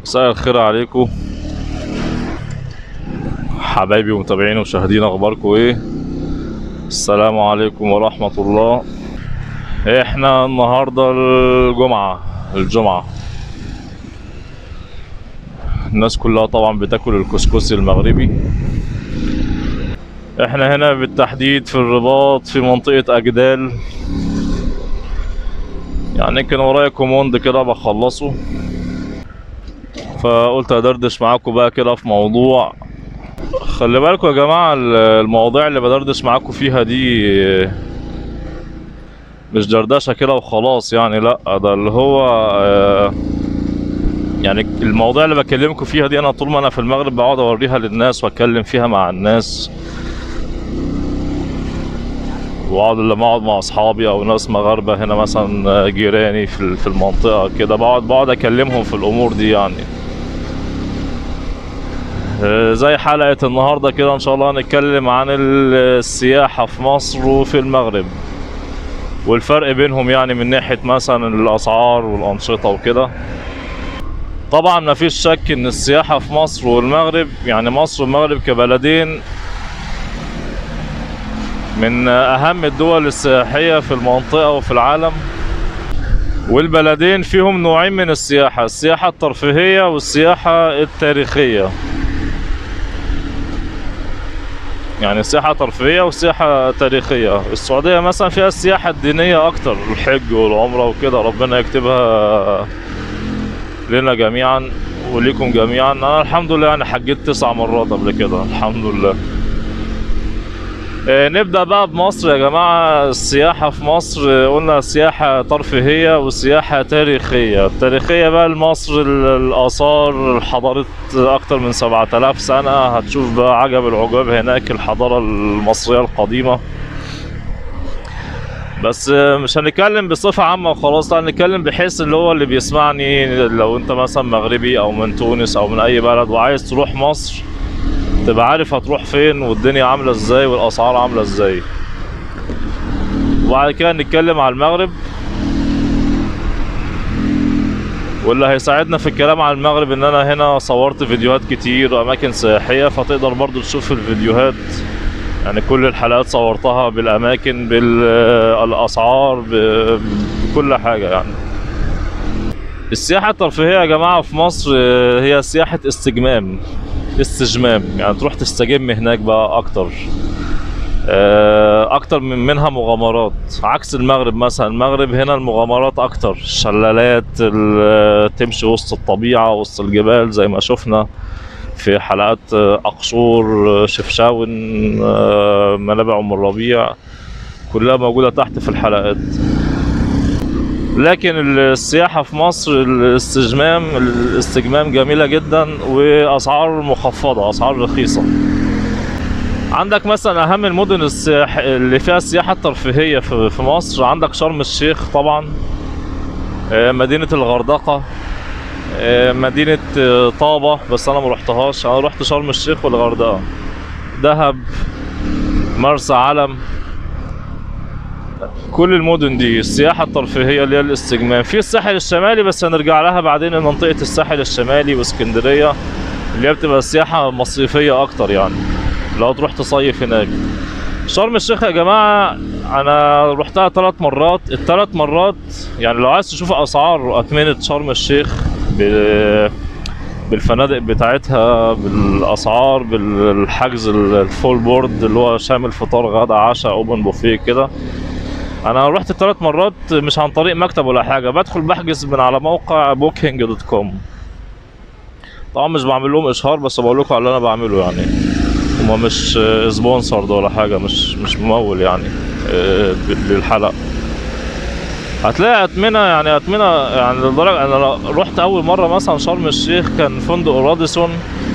مساء الخير عليكم حبايبي ومتابعين ومشاهدين اخباركم ايه السلام عليكم ورحمة الله احنا النهاردة الجمعة الجمعة الناس كلها طبعا بتاكل الكسكسي المغربي احنا هنا بالتحديد في الرباط في منطقة اجدال يعني كان ورايا كوموند كده بخلصه فقلت ادردش معاكم بقى كده في موضوع خلي بالكم يا جماعة المواضيع اللي بدردش معاكم فيها دي مش دردشة كده وخلاص يعني لا ده اللي هو آه، يعني المواضيع اللي بكلمكم فيها دي انا طول ما انا في المغرب بقعد اوريها للناس واتكلم فيها مع الناس واقعد لما اقعد مع اصحابي او ناس مغاربه هنا مثلا جيراني في في المنطقه كده بقعد بقعد اكلمهم في الامور دي يعني آه، زي حلقه النهارده كده ان شاء الله هنتكلم عن السياحه في مصر وفي المغرب والفرق بينهم يعني من ناحيه مثلا الاسعار والانشطه وكده طبعا ما فيش شك ان السياحه في مصر والمغرب يعني مصر والمغرب كبلدين من اهم الدول السياحيه في المنطقه وفي العالم والبلدين فيهم نوعين من السياحه السياحه الترفيهيه والسياحه التاريخيه يعني سياحة ترفيهية وسياحة تاريخية السعودية مثلا فيها السياحة الدينية أكتر الحج والعمرة وكده ربنا يكتبها لنا جميعا وليكم جميعا أنا الحمد لله يعني حجيت تسع مرات قبل كده الحمد لله آه، نبدأ بقى بمصر يا جماعة السياحة في مصر آه، قلنا سياحة ترفيهية وسياحة تاريخية التاريخية بقى لمصر ال- الآثار حضارة أكتر من سبعة آلاف سنة هتشوف بقى عجب العجاب هناك الحضارة المصرية القديمة بس آه، مش هنتكلم بصفة عامة وخلاص لا هنتكلم بحيث اللي هو اللي بيسمعني لو انت مثلا مغربي او من تونس او من اي بلد وعايز تروح مصر تبقى عارف هتروح فين والدنيا عاملة ازاي والاسعار عاملة ازاي وبعد كده نتكلم على المغرب واللي هيساعدنا في الكلام عن المغرب ان انا هنا صورت فيديوهات كتير اماكن سياحية فتقدر برضو تشوف الفيديوهات يعني كل الحلقات صورتها بالاماكن بالاسعار ب- بكل حاجة يعني السياحة الترفيهية يا جماعة في مصر آه، هي سياحة استجمام استجمام يعني تروح تستجم هناك بقى اكتر آه، اكتر من منها مغامرات عكس المغرب مثلا المغرب هنا المغامرات اكتر شلالات ال- تمشي وسط الطبيعة وسط الجبال زي ما شفنا في حلقات آه، اقصور آه، شفشاون آه، منابع ام الربيع كلها موجودة تحت في الحلقات لكن السياحة في مصر الاستجمام الاستجمام جميلة جدا وأسعار مخفضة أسعار رخيصة عندك مثلا أهم المدن السياح اللي فيها السياحة الترفيهية في في مصر عندك شرم الشيخ طبعا آه، مدينة الغردقة آه، مدينة آه، طابة بس أنا مرحتهاش أنا رحت شرم الشيخ والغردقة دهب مرسى علم كل المدن دي السياحة الترفيهية اللي هي الاستجمام في الساحل الشمالي بس هنرجع لها بعدين منطقة الساحل الشمالي واسكندرية اللي هي بتبقى سياحة مصيفية أكتر يعني لو تروح تصيف هناك شرم الشيخ يا جماعة أنا رحتها ثلاث مرات الثلاث مرات يعني لو عايز تشوف أسعار أثمنة شرم الشيخ ب- بالفنادق بتاعتها بالأسعار بالحجز الفول بورد اللي هو شامل فطار غدا عشاء أوبن بوفيه كده انا رحت ثلاث مرات مش عن طريق مكتب ولا حاجه بدخل بحجز من على موقع بوكينج دوت كوم طبعا مش بعمل لهم اشهار بس بقول لكم على اللي انا بعمله يعني هما مش سبونسرد ولا حاجه مش مش ممول يعني آه، للحلقه هتلاقي أتمنة يعني أتمنة يعني لدرجة أنا رحت أول مرة مثلا شرم الشيخ كان فندق راديسون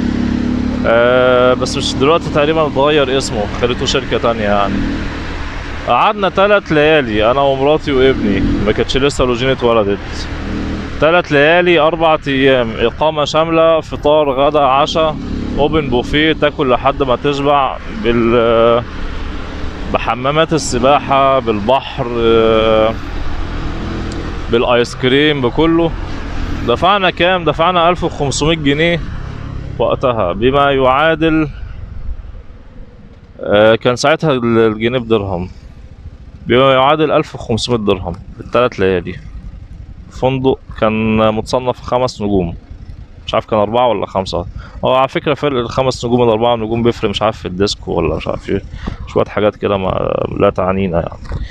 آه بس مش دلوقتي تقريبا اتغير اسمه خليته شركة تانية يعني قعدنا تلات ليالي انا ومراتي وابني ما كانتش لسه روجين اتولدت تلات ليالي اربع ايام اقامة شاملة فطار غدا عشاء اوبن بوفيه تاكل لحد ما تشبع بال بحمامات السباحة بالبحر آه، بالايس كريم بكله دفعنا كام دفعنا 1500 جنيه وقتها بما يعادل آه، كان ساعتها الجنيه بدرهم بما يعادل 1500 درهم بالثلاث ليالي فندق كان متصنف خمس نجوم مش عارف كان أربعة ولا خمسة هو على فكرة فرق الخمس نجوم والأربعة نجوم بيفرق مش عارف في الديسكو ولا مش عارف ايه شوية حاجات كده ما لا تعنينا يعني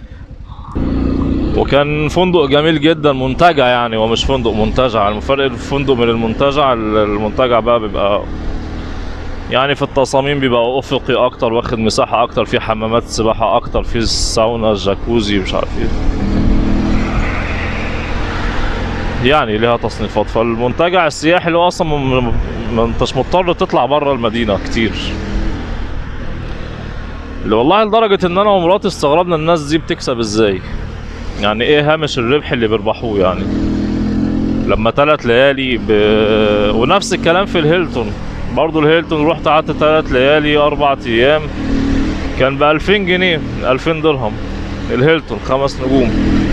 وكان فندق جميل جدا منتجع يعني هو مش فندق منتجع الفرق الفندق من المنتجع المنتجع بقى بيبقى يعني في التصاميم بيبقى افقي اكتر واخد مساحه اكتر في حمامات سباحه اكتر في الساونا الجاكوزي مش عارف ايه يعني ليها تصنيفات فالمنتجع السياحي اللي هو اصلا م- م- ما انتش مضطر تطلع بره المدينه كتير اللي والله لدرجه ان انا ومراتي استغربنا الناس دي بتكسب ازاي يعني ايه هامش الربح اللي بيربحوه يعني لما تلات ليالي ب... ونفس الكلام في الهيلتون برضو الهيلتون رحت قعدت تلات ليالي اربع ايام كان ب 2000 جنيه 2000 درهم الهيلتون خمس نجوم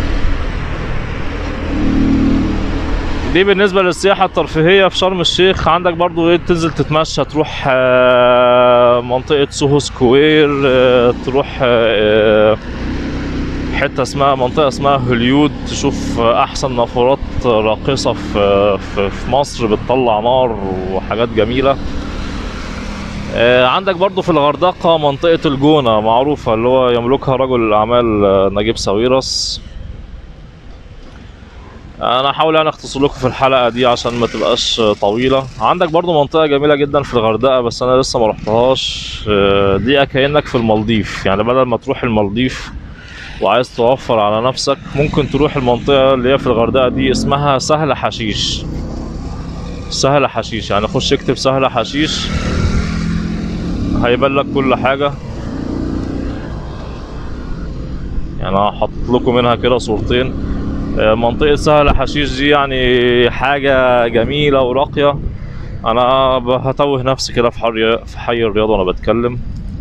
دي بالنسبة للسياحة الترفيهية في شرم الشيخ عندك برضو ايه تنزل تتمشى تروح آه، منطقة سوهو سكوير آه، تروح آه، حته اسمها منطقه اسمها هوليود تشوف احسن نافورات راقصه في في في مصر بتطلع نار وحاجات جميله آه، عندك برضو في الغردقه منطقه الجونه معروفه اللي هو يملكها رجل الاعمال آه، نجيب ساويرس انا هحاول يعني اختصر لكم في الحلقه دي عشان ما تبقاش طويله عندك برضو منطقه جميله جدا في الغردقه بس انا لسه ما رحتهاش آه، دي كانك في المالديف يعني بدل ما تروح المالديف وعايز توفر على نفسك ممكن تروح المنطقة اللي هي في الغردقة دي اسمها سهل حشيش سهل حشيش يعني خش اكتب سهل حشيش هيبان لك كل حاجة يعني هحط لكم منها كده صورتين آه، منطقة سهل حشيش دي يعني حاجة جميلة وراقية انا ب- هتوه نفسي كده في حي في حي الرياض وانا بتكلم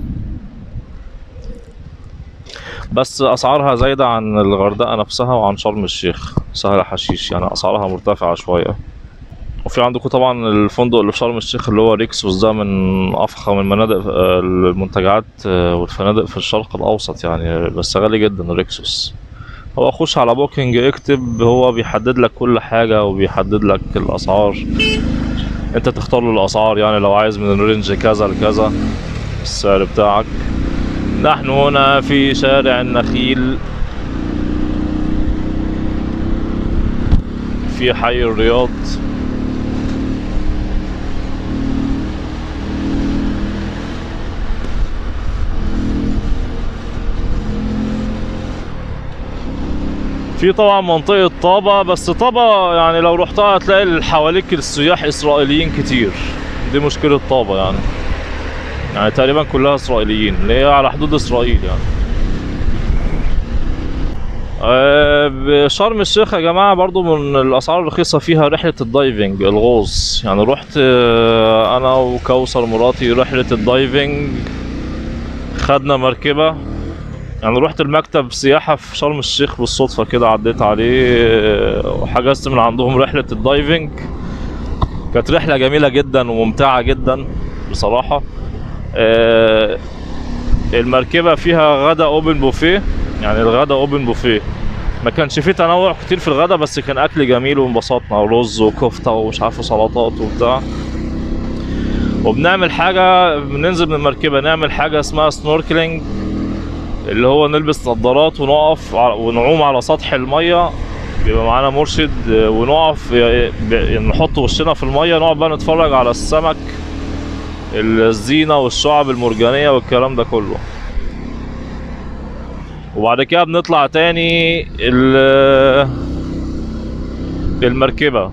بس اسعارها زايده عن الغردقه نفسها وعن شرم الشيخ سهل حشيش يعني اسعارها مرتفعه شويه وفي عندكم طبعا الفندق اللي في شرم الشيخ اللي هو ريكسوس ده من افخم المناطق آه، المنتجعات آه، والفنادق في الشرق الاوسط يعني بس غالي جدا ريكسوس هو خش على بوكينج اكتب هو بيحدد لك كل حاجه وبيحدد لك الاسعار انت تختار له الاسعار يعني لو عايز من الرينج كذا لكذا السعر بتاعك نحن هنا في شارع النخيل في حي الرياض في طبعا منطقة طابة بس طابة يعني لو رحتها هتلاقي اللي حواليك السياح إسرائيليين كتير دي مشكلة طابة يعني يعني تقريبا كلها اسرائيليين اللي هي على حدود اسرائيل يعني آه، بشرم الشيخ يا جماعة برضو من الأسعار الرخيصة فيها رحلة الدايفنج الغوص يعني رحت آه، أنا وكوثر مراتي رحلة الدايفنج خدنا مركبة يعني رحت المكتب سياحة في شرم الشيخ بالصدفة كده عديت عليه آه، وحجزت من عندهم رحلة الدايفنج كانت رحلة جميلة جدا وممتعة جدا بصراحة آه، المركبة فيها غدا اوبن بوفيه يعني الغدا اوبن بوفيه ما كانش فيه تنوع كتير في الغدا بس كان اكل جميل وانبسطنا ورز وكفتة ومش عارف سلطات وبتاع وبنعمل حاجة بننزل من المركبة نعمل حاجة اسمها سنوركلينج اللي هو نلبس نظارات ونقف ع- ونعوم على سطح المية بيبقى معانا مرشد آه، ونقف آه، ب- نحط وشنا في المية نقعد بقى نتفرج على السمك الزينة والشعب المرجانية والكلام ده كله وبعد كده بنطلع تاني ال- المركبة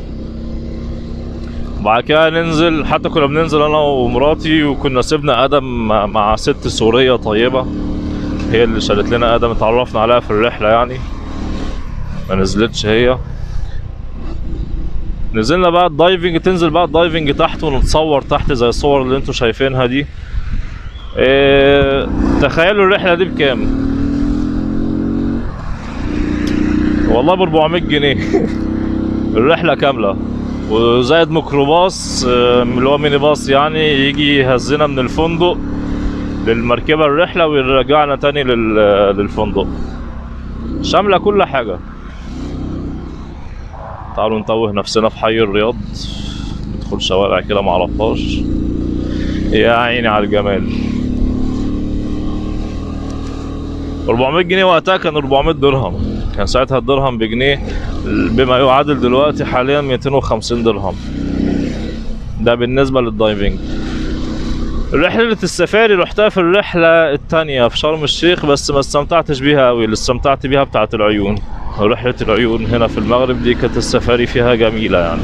وبعد كده ننزل حتى كنا بننزل انا ومراتي وكنا سيبنا ادم مع- مع ست سورية طيبة هي اللي شالت لنا ادم اتعرفنا عليها في الرحلة يعني ما نزلتش هي نزلنا بقى الدايفنج تنزل بقى الدايفنج تحت ونتصور تحت زي الصور اللي انتوا شايفينها دي إيه تخيلوا الرحلة دي بكام والله ب 400 جنيه الرحلة كاملة وزائد ميكروباص آه، اللي هو ميني باص يعني يجي يهزنا من الفندق للمركبة الرحلة ويرجعنا تاني لل- للفندق شاملة كل حاجة تعالوا نتوه نفسنا في حي الرياض ندخل شوارع كده معرفهاش يا عيني على الجمال 400 جنيه وقتها كان 400 درهم كان ساعتها الدرهم بجنيه بما يعادل دلوقتي حاليا 250 درهم ده بالنسبة للدايفنج رحلة السفاري رحتها في الرحلة التانية في شرم الشيخ بس ما استمتعتش بيها أوي اللي استمتعت بيها بتاعة العيون رحلة العيون هنا في المغرب دي كانت السفاري فيها جميلة يعني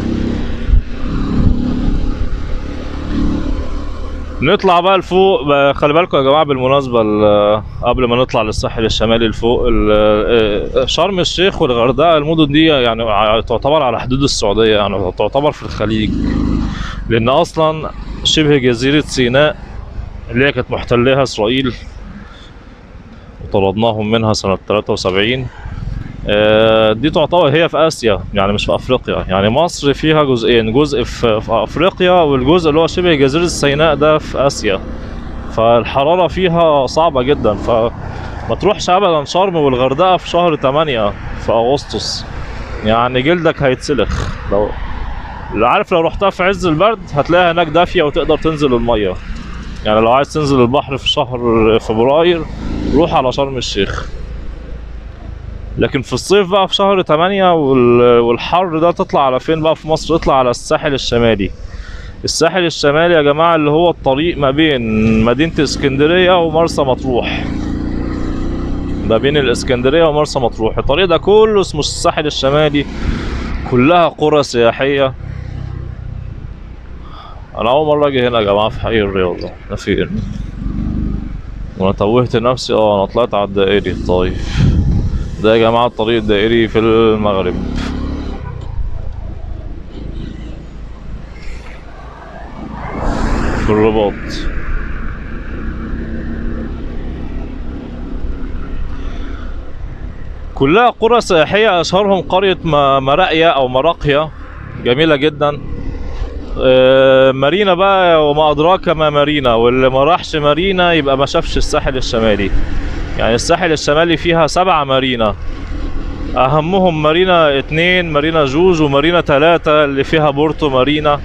نطلع بقى لفوق بقى خلي بالكم يا جماعه بالمناسبه ال- قبل ما نطلع للساحل الشمالي لفوق ال- آه، شرم الشيخ والغردقه المدن دي يعني ع- تعتبر على حدود السعوديه يعني تعتبر في الخليج لان اصلا شبه جزيره سيناء اللي هي كانت محتلها اسرائيل وطردناهم منها سنه 73 آه، دي تعتبر هي في اسيا يعني مش في افريقيا يعني مصر فيها جزئين جزء في في افريقيا والجزء اللي هو شبه جزيره سيناء ده في اسيا فالحراره فيها صعبه جدا فما تروحش ابدا شرم والغردقه في شهر 8 في اغسطس يعني جلدك هيتسلخ لو اللي عارف لو رحتها في عز البرد هتلاقيها هناك دافيه وتقدر تنزل الميه يعني لو عايز تنزل البحر في شهر فبراير روح على شرم الشيخ لكن في الصيف بقى في شهر 8 وال- والحر ده تطلع على فين بقى في مصر اطلع على الساحل الشمالي الساحل الشمالي يا جماعة اللي هو الطريق ما بين مدينة اسكندرية ومرسى مطروح ما بين الاسكندرية ومرسى مطروح الطريق ده كله اسمه الساحل الشمالي كلها قرى سياحية انا اول مرة اجي هنا يا جماعة في حي الرياض احنا فين وانا توهت نفسي اه انا طلعت على الدائري طيب ده يا جماعة الطريق الدائري في المغرب في الرباط كلها قرى سياحية أشهرهم قرية م- مراقية أو مراقية جميلة جدا آه، مارينا بقى وما أدراك ما مارينا واللي ما راحش مارينا يبقى ما شافش الساحل الشمالي يعني الساحل الشمالي فيها سبعة مارينا أهمهم مارينا اتنين مارينا جوج ومارينا تلاتة اللي فيها بورتو مارينا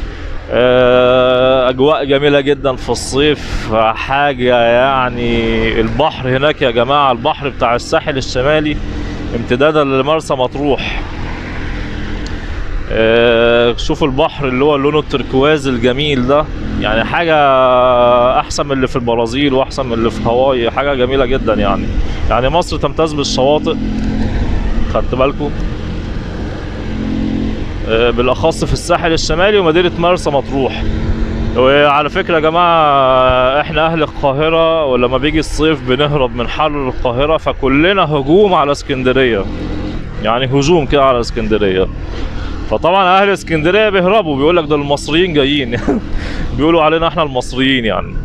آه، أجواء جميلة جدا في الصيف حاجة يعني البحر هناك يا جماعة البحر بتاع الساحل الشمالي امتدادا لمرسى مطروح آه، شوفوا البحر اللي هو لونه التركواز الجميل ده يعني حاجة أحسن من اللي في البرازيل وأحسن من اللي في هاواي حاجة جميلة جدا يعني يعني مصر تمتاز بالشواطئ خدت بالكم آه، بالأخص في الساحل الشمالي ومدينة مرسى مطروح وعلى فكرة يا جماعة احنا أهل القاهرة ولما بيجي الصيف بنهرب من حر القاهرة فكلنا هجوم على اسكندرية يعني هجوم كده على اسكندرية فطبعا اهل اسكندريه بيهربوا بيقول لك ده المصريين جايين بيقولوا علينا احنا المصريين يعني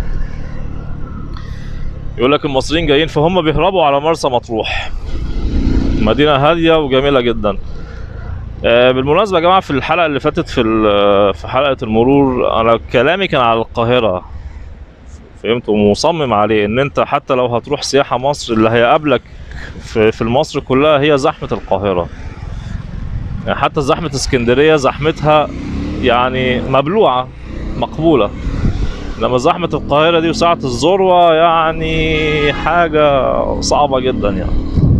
يقول لك المصريين جايين فهم بيهربوا على مرسى مطروح مدينه هاديه وجميله جدا آه، بالمناسبه يا جماعه في الحلقه اللي فاتت في ال- في حلقه المرور انا كلامي كان على القاهره فهمت ومصمم عليه ان انت حتى لو هتروح سياحه مصر اللي هيقابلك في في مصر كلها هي زحمه القاهره يعني حتى زحمة اسكندرية زحمتها يعني مبلوعة مقبولة لما زحمة القاهرة دي وساعة الذروة يعني حاجة صعبة جدا يعني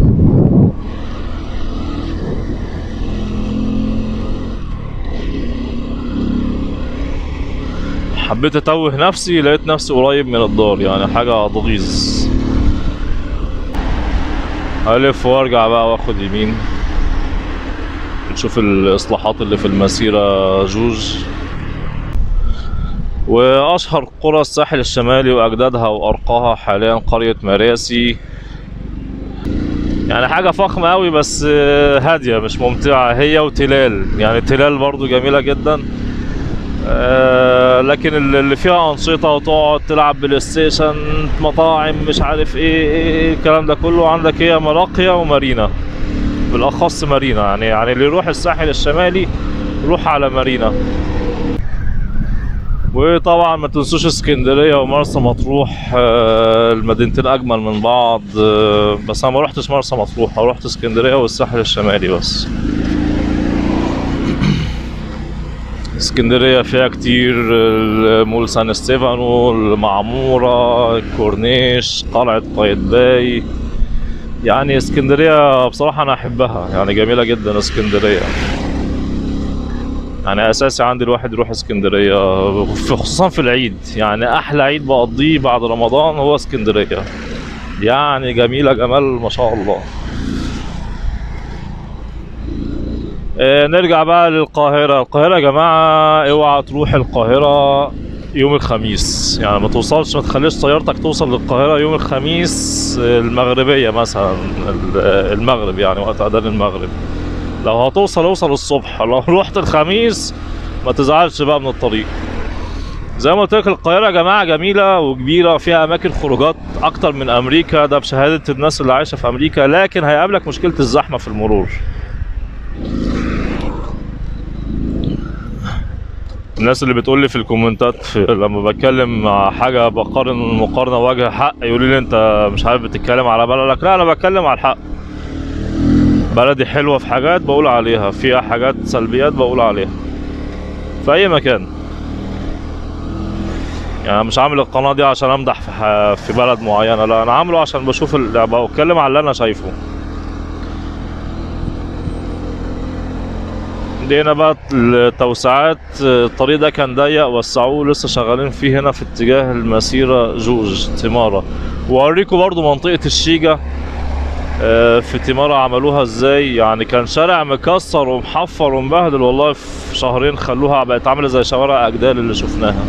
حبيت اتوه نفسي لقيت نفسي قريب من الدار يعني حاجة تغيظ الف وارجع بقى واخد يمين نشوف الاصلاحات اللي في المسيرة جوج واشهر قرى الساحل الشمالي واجدادها وارقاها حاليا قرية مراسي يعني حاجة فخمة قوي بس آه، هادية مش ممتعة هي وتلال يعني تلال برضو جميلة جدا آه، لكن اللي اللي فيها أنشطة وتقعد تلعب بلاي ستيشن مطاعم مش عارف ايه, إيه, إيه الكلام ده كله عندك هي مراقية ومارينا بالاخص مارينا يعني يعني اللي يروح الساحل الشمالي يروح على مارينا وطبعا ما تنسوش اسكندريه ومرسى مطروح آه، المدينتين اجمل من بعض آه، بس انا ما رحتش مرسى مطروح أنا رحت اسكندريه والساحل الشمالي بس اسكندريه فيها كتير مول سان ستيفانو المعموره الكورنيش قلعه قايتباي يعني اسكندريه بصراحه انا احبها يعني جميله جدا اسكندريه يعني اساسي عندي الواحد يروح اسكندريه في- خصوصا في العيد يعني احلى عيد بقضيه بعد رمضان هو اسكندريه يعني جميله جمال ما شاء الله آه، نرجع بقى للقاهرة القاهرة يا جماعة اوعى تروح القاهرة يوم الخميس يعني ما توصلش ما تخليش طيارتك توصل للقاهرة يوم الخميس آه، المغربية مثلا ال- آه، المغرب يعني وقت أذان المغرب لو هتوصل اوصل الصبح لو رحت الخميس ما تزعلش بقى من الطريق زي ما قلت لك القاهرة يا جماعة جميلة وكبيرة فيها أماكن خروجات أكتر من أمريكا ده بشهادة الناس اللي عايشة في أمريكا لكن هيقابلك مشكلة الزحمة في المرور الناس اللي بتقول لي في الكومنتات في لما بتكلم مع حاجه بقارن مقارنه وجه حق يقولوا لي انت مش عارف بتتكلم على بلدك لا انا بتكلم على الحق بلدي حلوه في حاجات بقول عليها فيها حاجات سلبيات بقول عليها في اي مكان يعني مش عامل القناه دي عشان امدح في, ح... في بلد معينه لا انا عامله عشان بشوف ال... بتكلم على اللي انا شايفه دي هنا بقى التوسعات الطريق ده كان ضيق وسعوه لسه شغالين فيه هنا في اتجاه المسيرة جوج تمارة وأوريكم برضو منطقة الشيجا آه، في تمارة عملوها ازاي يعني كان شارع مكسر ومحفر ومبهدل والله في شهرين خلوها بقت عاملة زي شوارع أجدال اللي شفناها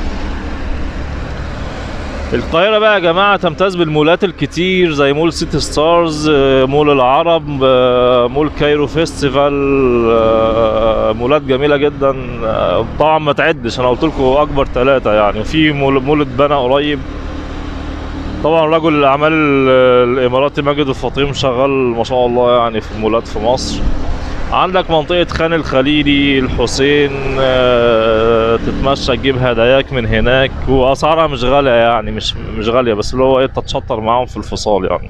القاهرة بقى يا جماعة تمتاز بالمولات الكتير زي مول سيتي ستارز آه، مول العرب آه، مول كايرو فيستيفال آه، مولات جميلة جدا آه، طبعا ما تعدش انا قلت لكم اكبر ثلاثة يعني في مول مول اتبنى قريب طبعا رجل الاعمال ال- الاماراتي ماجد الفطيم شغال ما شاء الله يعني في المولات في مصر عندك منطقة خان الخليلي الحسين آه، تتمشى تجيب هداياك من هناك واسعارها مش غالية يعني مش مش غالية بس اللي هو ايه تتشطر معاهم في الفصال يعني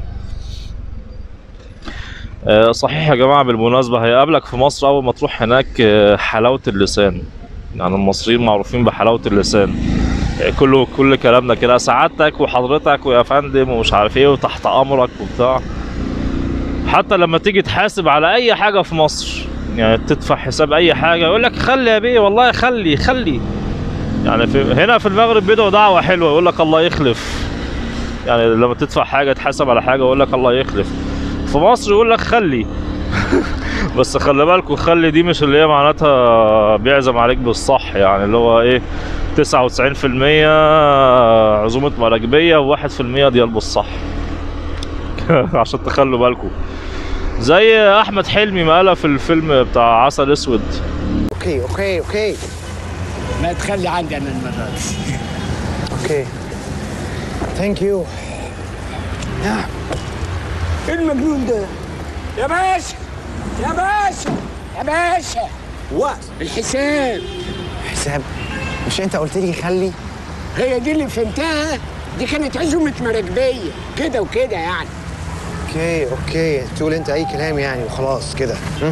آه، صحيح يا جماعة بالمناسبة هيقابلك في مصر أول ما تروح هناك آه، حلاوة اللسان يعني المصريين معروفين بحلاوة اللسان آه، كله كل كلامنا كده سعادتك وحضرتك ويا فندم ومش عارف ايه وتحت أمرك وبتاع حتى لما تيجي تحاسب على أي حاجة في مصر يعني تدفع حساب أي حاجة يقول لك خلي يا بيه والله خلي خلي يعني في هنا في المغرب بيدعوا دعوة حلوة يقول لك الله يخلف يعني لما تدفع حاجة تحاسب على حاجة يقول لك الله يخلف في مصر يقول لك خلي بس خلي بالكوا خلي دي مش اللي هي معناتها بيعزم عليك بالصح يعني اللي هو ايه 99% عزومة مراكبية و1% ديال بالصح عشان تخلوا بالكوا زي احمد حلمي ما قالها في الفيلم بتاع عسل اسود اوكي اوكي اوكي ما تخلي عندي انا المرة دي. اوكي ثانك يو نعم ايه المجنون ده يا باشا يا باشا يا باشا وات الحساب حساب مش انت قلت لي خلي هي دي اللي فهمتها دي كانت عزومة مراكبية كده وكده يعني اوكي اوكي تقول انت اي كلام يعني وخلاص كده هم؟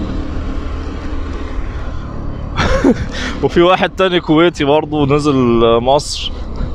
وفي واحد تاني كويتي برضه نزل مصر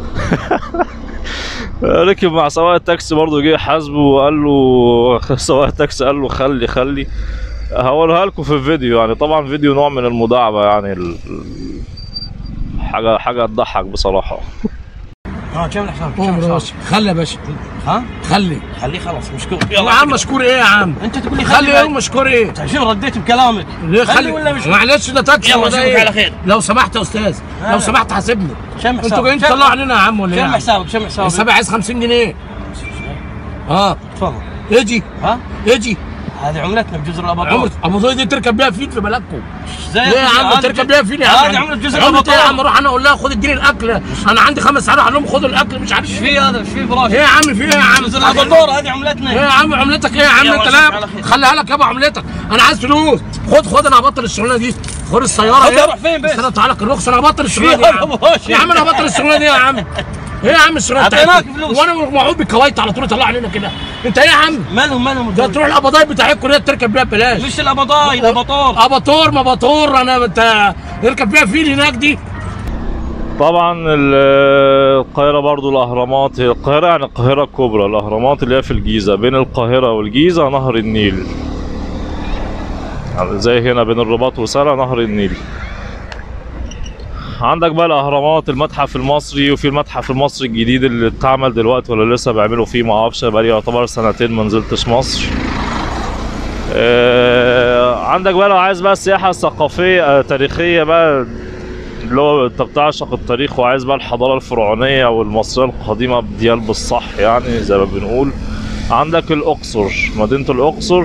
ركب مع سواق التاكسي برضه جه حاسبه وقال له سواق التاكسي قال له خلي خلي هوريها لكم في الفيديو يعني طبعا فيديو نوع من المداعبة يعني ال- ال- حاجة حاجة تضحك بصراحة اه كم الحساب كم قوم الحساب راسي خلي يا باشا ها خلي خليه خلاص مشكور يا عم مشكور ايه يا عم انت تقول لي خلي ايه بعد. ومشكور ايه شو رديت بكلامك ليه خلي ولا مش معلش ده تاكسي يلا ولا أشوفك إيه؟ على خير. لو سمحت يا استاذ لا. لو سمحت حاسبني كم حسابك انتوا جايين كم- تطلعوا علينا يا عم ولا ايه يا كم عم؟ حسابك كم حسابك السبع عايز 50 جنيه اه تفضل اجي ها اجي هذه عملتنا بجزر الاباطور عمر ابو ظبي دي تركب بيها فيل في بلدكم زي ليه يا عم هذه تركب جز- بيها فيل يا عم هذه عملة جزر عملة ايه يا عم الاباطور اروح انا اقول لها خد اديني الاكل انا عندي خمس عيال اقول لهم خدوا الاكل مش عارف ايش ايه في هذا ايش في فراش ايه يا عم في ايه يا عم جزر الاباطور هذه عملتنا ايه يا عم عملتك ايه يا عم يا انت واسف لا على خير. خليها لك يابا عملتك انا عايز فلوس خد خد انا هبطل الشغلانه دي خد السياره خد ايه اروح فين بس؟ استنى تعالى لك الرخصه انا هبطل الشغلانه دي يا في عم أبو هاشم. يا عم انا هبطل الشغلانه دي يا عم ايه يا عم الشغلانه أعطيناك بتاعتك؟ فلوس. وانا موعود بالكويت على طول يطلع علينا كده انت ايه يا عم مالهم مالهم ده تروح القبضايه بتاعتكم دي تركب بيها ببلاش مش الاباطاي الاباطور اباطور ما بطور انا انت يركب بيها فيل هناك دي طبعا ال- القاهرة برضو الأهرامات هي القاهرة يعني القاهرة الكبرى الأهرامات اللي هي في الجيزة بين القاهرة والجيزة نهر النيل يعني زي هنا بين الرباط وسلا نهر النيل عندك بقى الأهرامات المتحف المصري وفي المتحف المصري الجديد اللي اتعمل دلوقتي ولا لسه بيعملوا فيه معرفش بقالي يعتبر سنتين ما نزلتش مصر آه، عندك بقى لو عايز بقى السياحة الثقافية آه، تاريخية بقى اللي هو انت بتعشق التاريخ وعايز بقى الحضاره الفرعونيه والمصريه القديمه بديال بالصح يعني زي ما بنقول عندك الاقصر مدينه الاقصر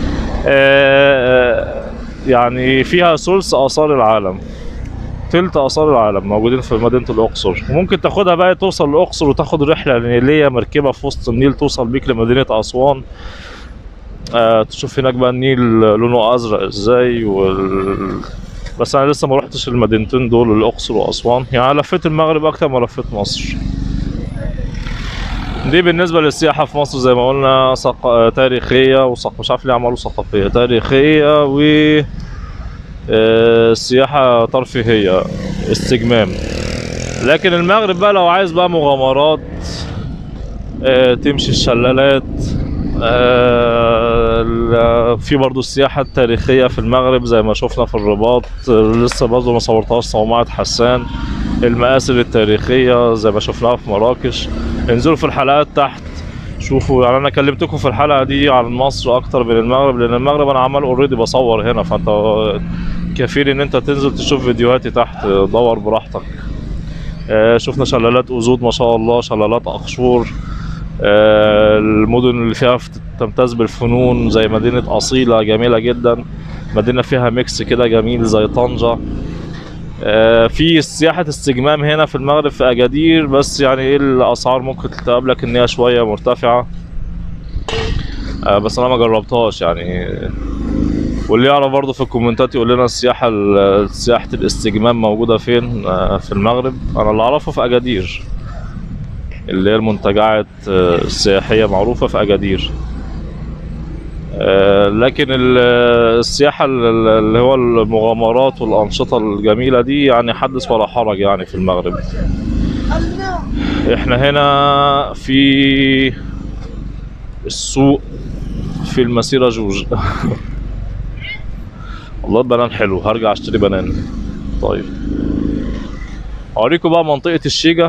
آه، يعني فيها ثلث اثار العالم تلت اثار العالم موجودين في مدينه الاقصر وممكن تاخدها بقى توصل الاقصر وتاخد رحله نيليه مركبه في وسط النيل توصل بيك لمدينه اسوان آه تشوف هناك بقى النيل لونه ازرق ازاي وال... بس انا لسه ما رحتش المدينتين دول الاقصر واسوان يعني لفيت المغرب اكتر ما لفيت مصر دي بالنسبه للسياحه في مصر زي ما قلنا ثق... تاريخيه وثق... مش عارف ليه عملوا ثقافيه تاريخيه و آه، سياحه ترفيهيه استجمام لكن المغرب بقى لو عايز بقى مغامرات آه، تمشي الشلالات آه، ال- في برضو السياحة التاريخية في المغرب زي ما شفنا في الرباط آه، لسه برضو ما صورتهاش صومعة حسان المآثر التاريخية زي ما شفناها في مراكش انزلوا في الحلقات تحت شوفوا يعني انا كلمتكم في الحلقة دي عن مصر اكتر من المغرب لان المغرب انا عمال اوريدي بصور هنا فانت كفيل ان انت تنزل تشوف فيديوهاتي تحت آه، دور براحتك آه، شفنا شلالات أزود ما شاء الله شلالات أقشور آه، المدن اللي فيها فت- تمتاز بالفنون زي مدينة أصيلة جميلة جدا مدينة فيها ميكس كده جميل زي طنجة آه، في سياحة استجمام هنا في المغرب في أجادير بس يعني ايه الأسعار ممكن تقابلك إن هي شوية مرتفعة آه، بس أنا ما جربتهاش يعني واللي يعرف برضه في الكومنتات يقول لنا السياحة ال- سياحة الاستجمام موجودة فين آه، في المغرب أنا اللي أعرفه في أجادير اللي هي المنتجعات آه، السياحية معروفة في أجادير آه، لكن ال- السياحة ال- ال- اللي هو المغامرات والأنشطة الجميلة دي يعني حدث ولا حرج يعني في المغرب احنا هنا في السوق في المسيرة جوج والله البنان حلو هرجع اشتري بنان طيب اوريكم بقى منطقة الشيجا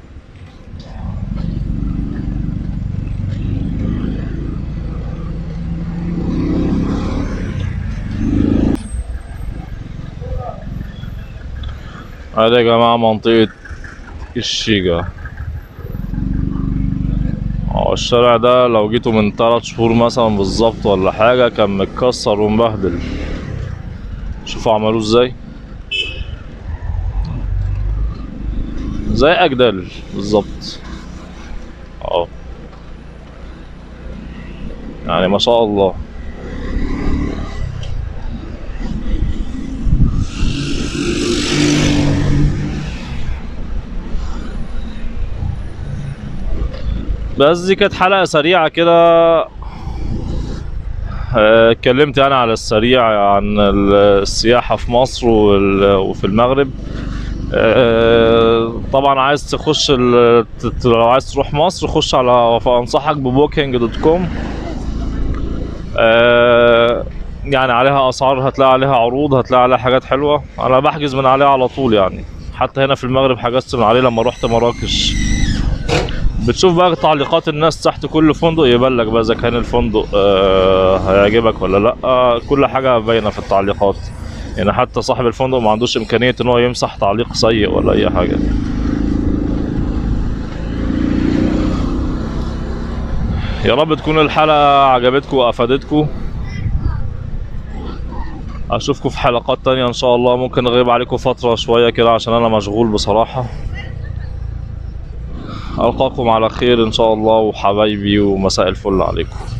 هذا يا جماعة منطقة الشيجا اه الشارع ده لو جيته من تلات شهور مثلا بالظبط ولا حاجة كان متكسر ومبهدل شوفوا عملوه ازاي زي اجدال بالظبط اه يعني ما شاء الله بس دي كانت حلقة سريعة كده آه، اتكلمت انا على السريع عن ال- السياحة في مصر وال- وفي المغرب آه، طبعا عايز تخش ال- ت- لو عايز تروح مصر خش على فانصحك ببوكينج دوت كوم آه، يعني عليها اسعار هتلاقي عليها عروض هتلاقي عليها حاجات حلوة انا بحجز من عليها على طول يعني حتى هنا في المغرب حجزت من عليه لما رحت مراكش بتشوف بقى تعليقات الناس تحت كل فندق يبان لك بقى اذا كان الفندق آه هيعجبك ولا لا آه كل حاجه باينه في التعليقات يعني حتى صاحب الفندق ما عندوش امكانيه ان هو يمسح تعليق سيء ولا اي حاجه يا رب تكون الحلقه عجبتكم وافادتكم اشوفكم في حلقات تانية ان شاء الله ممكن اغيب عليكم فترة شوية كده عشان انا مشغول بصراحة القاكم على خير ان شاء الله وحبايبي ومساء الفل عليكم